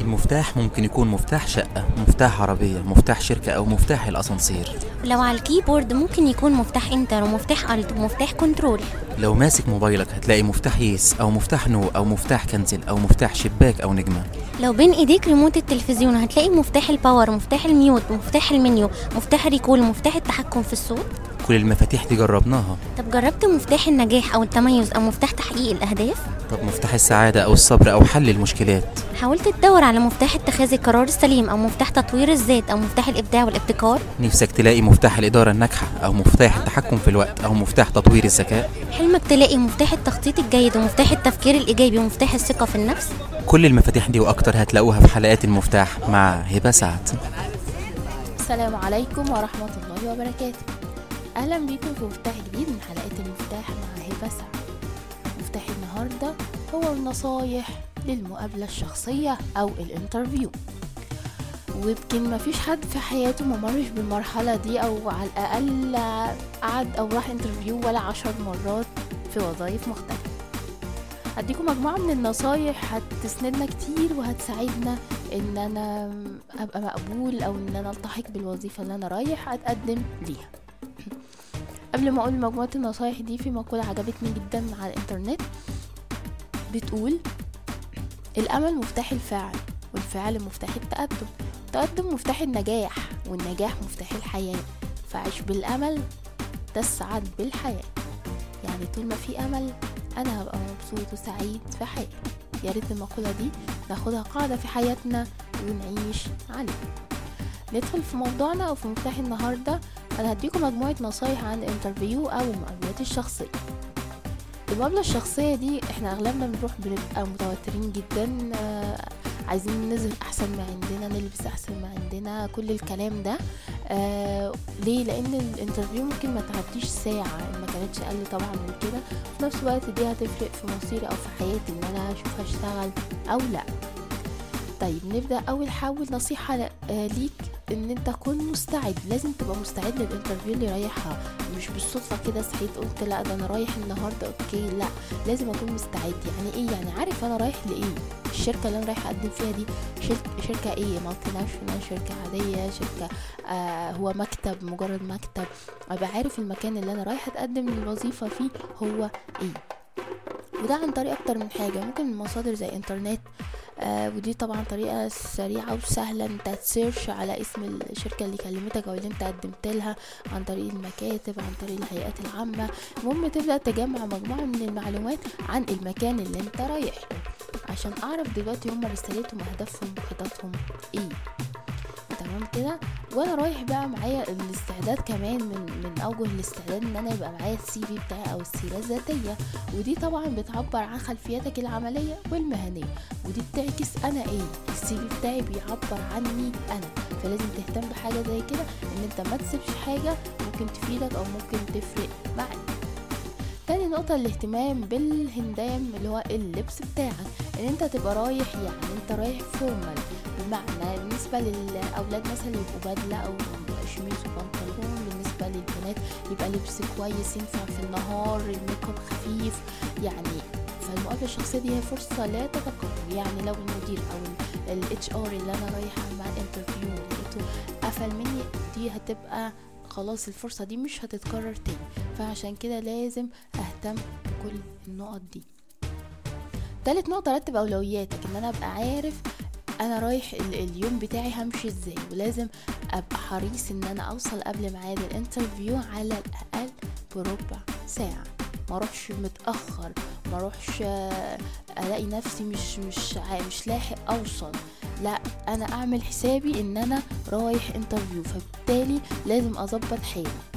المفتاح ممكن يكون مفتاح شقة مفتاح عربية مفتاح شركة أو مفتاح الأسانسير ولو على الكيبورد ممكن يكون مفتاح انتر ومفتاح الت ومفتاح كنترول لو ماسك موبايلك هتلاقي مفتاح يس أو مفتاح نو أو مفتاح كنزل أو مفتاح شباك أو نجمة لو بين ايديك ريموت التلفزيون هتلاقي مفتاح الباور مفتاح الميوت مفتاح المنيو مفتاح الريكول مفتاح التحكم في الصوت كل المفاتيح دي جربناها طب جربت مفتاح النجاح او التميز او مفتاح تحقيق الاهداف طب مفتاح السعادة أو الصبر أو حل المشكلات حاولت تدور على مفتاح اتخاذ القرار السليم او مفتاح تطوير الذات او مفتاح الابداع والابتكار نفسك تلاقي مفتاح الإدارة الناجحة أو مفتاح التحكم في الوقت أو مفتاح تطوير الذكاء حلمك تلاقي مفتاح التخطيط الجيد ومفتاح التفكير الايجابي ومفتاح الثقه في النفس كل المفاتيح دي وأكتر هتلاقوها في حلقات المفتاح مع هبة سعد السلام عليكم ورحمة الله وبركاته أهلا بيكم في مفتاح جديد من حلقات المفتاح مع هبة سعد مفتاح النهاردة هو النصايح للمقابلة الشخصية أو الانترفيو ويمكن مفيش حد في حياته ممرش بالمرحلة دي أو على الأقل قعد أو راح انترفيو ولا عشر مرات في وظائف مختلفة هديكم مجموعة من النصايح هتسندنا كتير وهتساعدنا ان انا ابقى مقبول او ان انا التحق بالوظيفة اللي انا رايح اتقدم ليها قبل ما اقول مجموعة النصايح دي في مقولة عجبتني جدا على الانترنت بتقول الامل مفتاح الفعل والفعل مفتاح التقدم التقدم مفتاح النجاح والنجاح مفتاح الحياة فعيش بالامل تسعد بالحياة يعني طول ما في امل انا هبقى مبسوط وسعيد في حياتي يا ريت المقولة دي ناخدها قاعدة في حياتنا ونعيش عليها ندخل في موضوعنا او في مفتاح النهاردة انا هديكم مجموعة نصايح عن الانترفيو او المقابلات الشخصية المقابلة الشخصية دي احنا اغلبنا بنروح بنبقى متوترين جدا آه عايزين ننزل احسن ما عندنا نلبس احسن ما عندنا كل الكلام ده آه ليه لان الانترفيو ممكن ما تعديش ساعة ما كانتش اقل طبعا من كده في نفس الوقت دي هتفرق في مصيري او في حياتي ان انا اشوف هشتغل او لا طيب نبدا اول حاول نصيحه آه ليك ان انت تكون مستعد لازم تبقى مستعد للانترفيو اللي رايحها مش بالصدفه كده صحيت قلت لا ده انا رايح النهارده اوكي لا لازم اكون مستعد يعني ايه يعني عارف انا رايح لايه الشركه اللي انا رايح اقدم فيها دي شركه, شركة ايه مالتي ناشونال شركه عاديه شركه آه هو مكتب مجرد مكتب ابقى عارف المكان اللي انا رايح اتقدم للوظيفه فيه هو ايه وده عن طريق اكتر من حاجه ممكن من مصادر زي انترنت آه ودي طبعا طريقة سريعة وسهلة انت تسيرش على اسم الشركة اللي كلمتك او اللي انت قدمت لها عن طريق المكاتب عن طريق الهيئات العامة المهم تبدأ تجمع مجموعة من المعلومات عن المكان اللي انت رايح له عشان اعرف دلوقتي هما رسالتهم اهدافهم خططهم ايه تمام كده وانا رايح بقى معايا الاستعداد كمان من من اوجه الاستعداد ان انا يبقى معايا السي في بتاعي او السيره الذاتيه ودي طبعا بتعبر عن خلفيتك العمليه والمهنيه ودي بتعكس انا ايه السي في بتاعي بيعبر عني انا فلازم تهتم بحاجه زي كده ان انت ما تسيبش حاجه ممكن تفيدك او ممكن تفرق معاك تاني نقطة الاهتمام بالهندام اللي هو اللبس بتاعك ان انت تبقى رايح يعني انت رايح فورمال بمعنى بالنسبة للأولاد مثلا يبقوا بدلة أو شميز وبنطلون بالنسبة للبنات يبقى لبس كويس ينفع في النهار الميك اب خفيف يعني فالمقابلة الشخصية دي هي فرصة لا تتكرر يعني لو المدير أو الاتش ار اللي أنا رايحة مع الانترفيو لقيته قفل مني دي هتبقى خلاص الفرصة دي مش هتتكرر تاني فعشان كده لازم اهتم بكل النقط دي تالت نقطة رتب أولوياتك إن أنا أبقى عارف انا رايح اليوم بتاعي همشي ازاي ولازم ابقى حريص ان انا اوصل قبل ميعاد الانترفيو على الاقل بربع ساعه ما اروحش متاخر ما اروحش الاقي نفسي مش مش مش لاحق اوصل لا انا اعمل حسابي ان انا رايح انترفيو فبالتالي لازم اظبط حالي